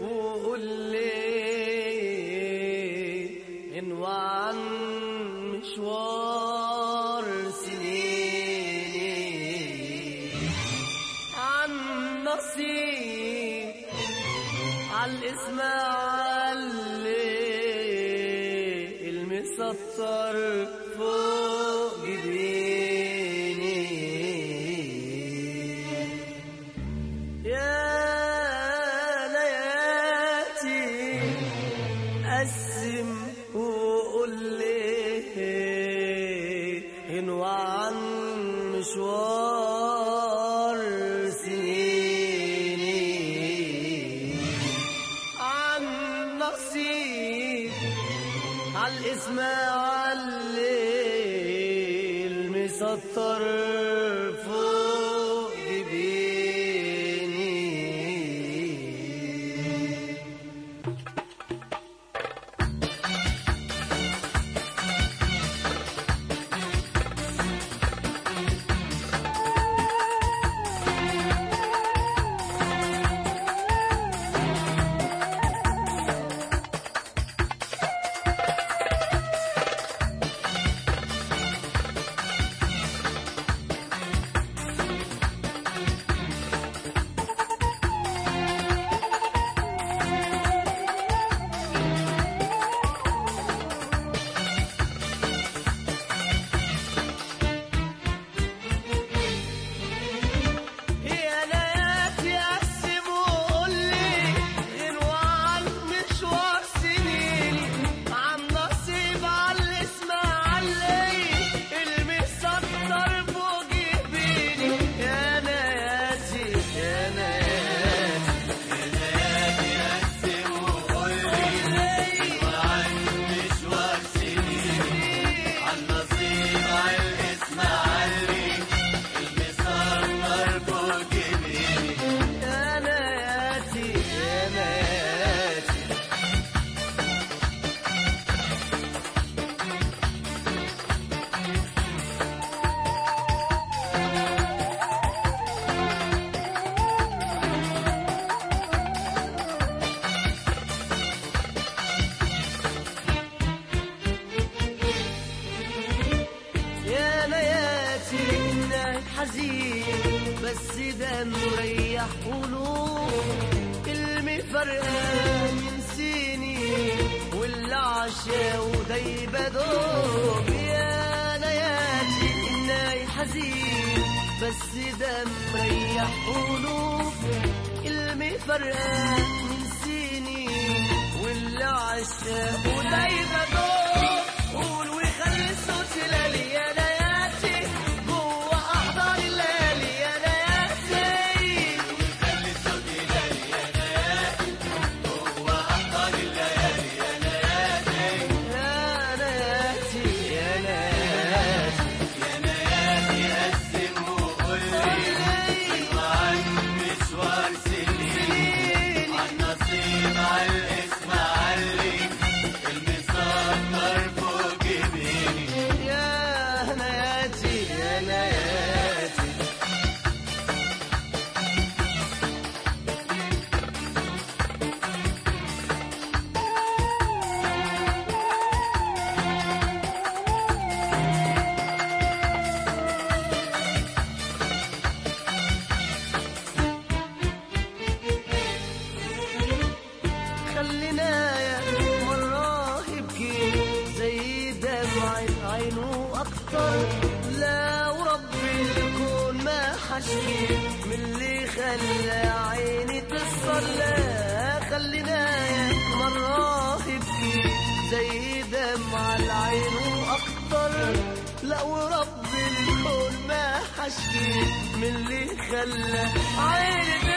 وقول لي انوى عن مشوار سنيني عن نصيب عالإسماعيلي المسطر فوق جبيني يا لياتي قسم وقول لي انوى عن مشوار سنيني عن نصيب عالإسماعيلي المسطر فوق جبيني يا لياتي اقسم وقول لي غنوة عن مشوار سنيني عن نصيب عالاسماعيلي المسطر فوق جبيني يا لياتي يا لياتي يا لياتي يا لياتي يا لياتي إنك حزين بس ده مريح قلوب المفرقة ينسيني واللي عشا ودايبة دوب يا لياتي إنك حزين بس ده مريح قلوب المفرقة ينسيني واللي عشا ودايبة دوب قول وخلي الصوت لالي يا لياتي جوا احضان الليالي يا لياتي يا لياتي يا لياتي يا لياتي يا لياتي خلينا يا مرة يبكي زي دمعة عينه أكتر لا وربي الكون ما حشكي من اللي خلى عيني تصفر لا خلينا يا مرة يبكي زي دمعة العين أكتر لا ورب الكون ما حشكي من اللي خلى عيني